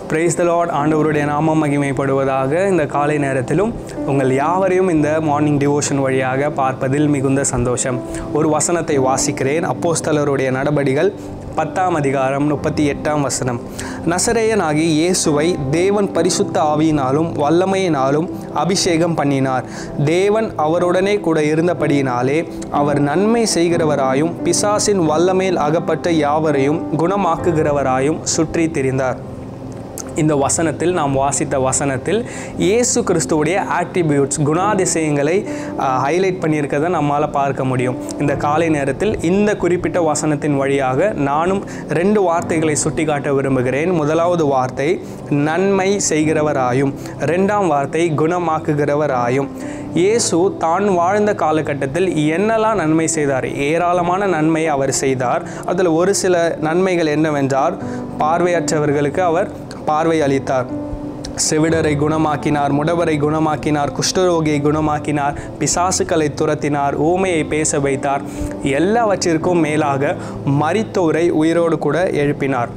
praise the Lord ஆண்டவருடைய நாமம் மகிமைப்படுவதாக இந்த காலை நேரத்திலும் உங்கள் யாவரையும் இந்த மார்னிங் டிவோஷன் வழியாக பார்ப்பதில் மிகுந்த சந்தோஷம் ஒரு வசனத்தை வாசிக்கிறேன் அப்போஸ்தலருடைய நடபடிகள் பத்தாம் அதிகாரம் முப்பத்தி எட்டாம் வசனம் நசரேயனாகி இயேசுவை தேவன் பரிசுத்த ஆவியினாலும் வல்லமையினாலும் அபிஷேகம் பண்ணினார் தேவன் அவருடனே கூட இருந்தபடியினாலே அவர் நன்மை செய்கிறவராயும் பிசாசின் வல்லமேல் அகப்பட்ட யாவரையும் குணமாக்குகிறவராயும் சுற்றி திரிந்தார் இந்த வசனத்தில் நாம் வாசித்த வசனத்தில் இயேசு கிறிஸ்துவுடைய ஆட்ரிபியூட்ஸ் குணாதிசயங்களை ஹைலைட் பண்ணியிருக்கிறத நம்மால் பார்க்க முடியும் இந்த காலை நேரத்தில் இந்த குறிப்பிட்ட வசனத்தின் வழியாக நானும் ரெண்டு வார்த்தைகளை சுட்டிக்காட்ட விரும்புகிறேன் முதலாவது வார்த்தை நன்மை செய்கிறவராயும் ரெண்டாம் வார்த்தை குணமாக்குகிறவராயும் இயேசு தான் வாழ்ந்த காலகட்டத்தில் என்னெல்லாம் நன்மை செய்தார் ஏராளமான நன்மையை அவர் செய்தார் அதில் ஒரு சில நன்மைகள் என்னவென்றால் பார்வையற்றவர்களுக்கு அவர் பார்வை அளித்தார் செவிடரை குணமாக்கினார் முடவரை குணமாக்கினார் குஷ்டரோகியை குணமாக்கினார் பிசாசுக்களை துரத்தினார் ஊமையை பேச வைத்தார் எல்லாவற்றிற்கும் மேலாக மரித்தோரை உயிரோடு கூட எழுப்பினார்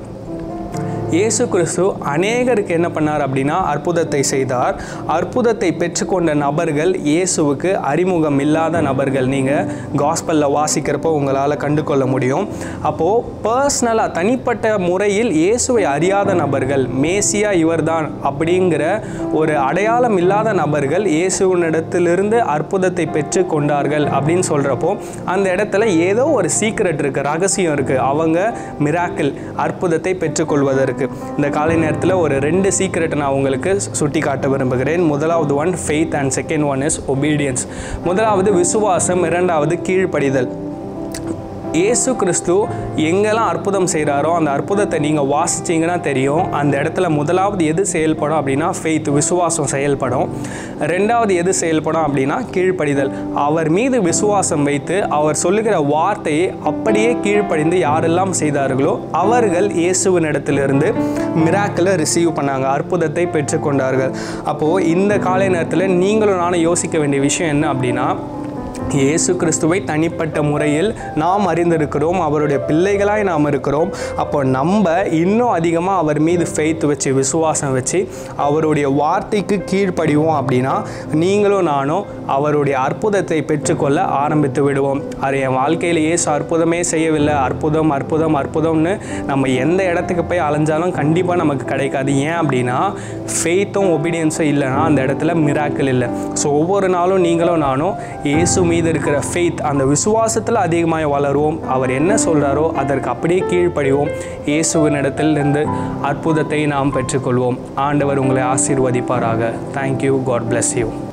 இயேசு கிறிஸ்து அநேகருக்கு என்ன பண்ணார் அப்படின்னா அற்புதத்தை செய்தார் அற்புதத்தை பெற்றுக்கொண்ட நபர்கள் இயேசுவுக்கு அறிமுகம் இல்லாத நபர்கள் நீங்கள் காஸ்பலில் வாசிக்கிறப்போ உங்களால் கண்டு கொள்ள முடியும் அப்போது பர்சனலாக தனிப்பட்ட முறையில் இயேசுவை அறியாத நபர்கள் மேசியா இவர்தான் அப்படிங்கிற ஒரு அடையாளம் இல்லாத நபர்கள் இயேசுவினிடத்திலிருந்து அற்புதத்தை பெற்று கொண்டார்கள் அப்படின்னு சொல்கிறப்போ அந்த இடத்துல ஏதோ ஒரு சீக்ரெட் இருக்குது ரகசியம் இருக்குது அவங்க மிராக்கிள் அற்புதத்தை பெற்றுக்கொள்வதற்கு இந்த காலை நேரத்தில் ஒரு ரெண்டு சீக்ரெட்டை நான் உங்களுக்கு சுட்டி காட்ட விரும்புகிறேன் முதலாவது one faith and second one is obedience முதலாவது விசுவாசம் இரண்டாவது கீழ்ப்படிதல் இயேசு கிறிஸ்து எங்கெல்லாம் அற்புதம் செய்கிறாரோ அந்த அற்புதத்தை நீங்கள் வாசிச்சிங்கன்னா தெரியும் அந்த இடத்துல முதலாவது எது செயல்படும் அப்படின்னா ஃபெய்த் விசுவாசம் செயல்படும் ரெண்டாவது எது செயல்படும் அப்படின்னா கீழ்ப்படிதல் அவர் மீது விசுவாசம் வைத்து அவர் சொல்லுகிற வார்த்தையை அப்படியே கீழ்ப்படிந்து யாரெல்லாம் செய்தார்களோ அவர்கள் இயேசுவின் இடத்திலிருந்து மிராக்கிளை ரிசீவ் பண்ணாங்க அற்புதத்தை பெற்றுக்கொண்டார்கள் அப்போது இந்த காலை நேரத்தில் நீங்களும் நானும் யோசிக்க வேண்டிய விஷயம் என்ன அப்படின்னா இயேசு கிறிஸ்துவை தனிப்பட்ட முறையில் நாம் அறிந்திருக்கிறோம் அவருடைய பிள்ளைகளாய் நாம் இருக்கிறோம் அப்போ நம்ம இன்னும் அதிகமாக அவர் மீது ஃபெய்த் வச்சு விசுவாசம் வச்சு அவருடைய வார்த்தைக்கு கீழ்ப்படிவோம் அப்படின்னா நீங்களும் நானும் அவருடைய அற்புதத்தை பெற்றுக்கொள்ள ஆரம்பித்து விடுவோம் அது என் வாழ்க்கையில் இயேசு அற்புதமே செய்யவில்லை அற்புதம் அற்புதம் அற்புதம்னு நம்ம எந்த இடத்துக்கு போய் அலைஞ்சாலும் கண்டிப்பாக நமக்கு கிடைக்காது ஏன் அப்படின்னா ஃபெய்த்தும் ஒபீடியன்ஸும் இல்லைன்னா அந்த இடத்துல மிராக்கிள் இல்லை ஸோ ஒவ்வொரு நாளும் நீங்களும் நானும் இயேசு மீது இருக்கிற ஃபெய்த் அந்த விசுவாசத்தில் அதிகமாக வளருவோம் அவர் என்ன சொல்கிறாரோ அதற்கு அப்படியே கீழ்ப்படிவோம் இயேசுவின் இடத்திலிருந்து அற்புதத்தை நாம் பெற்றுக்கொள்வோம் ஆண்டவர் உங்களை ஆசீர்வதிப்பாராக தேங்க்யூ காட் bless யூ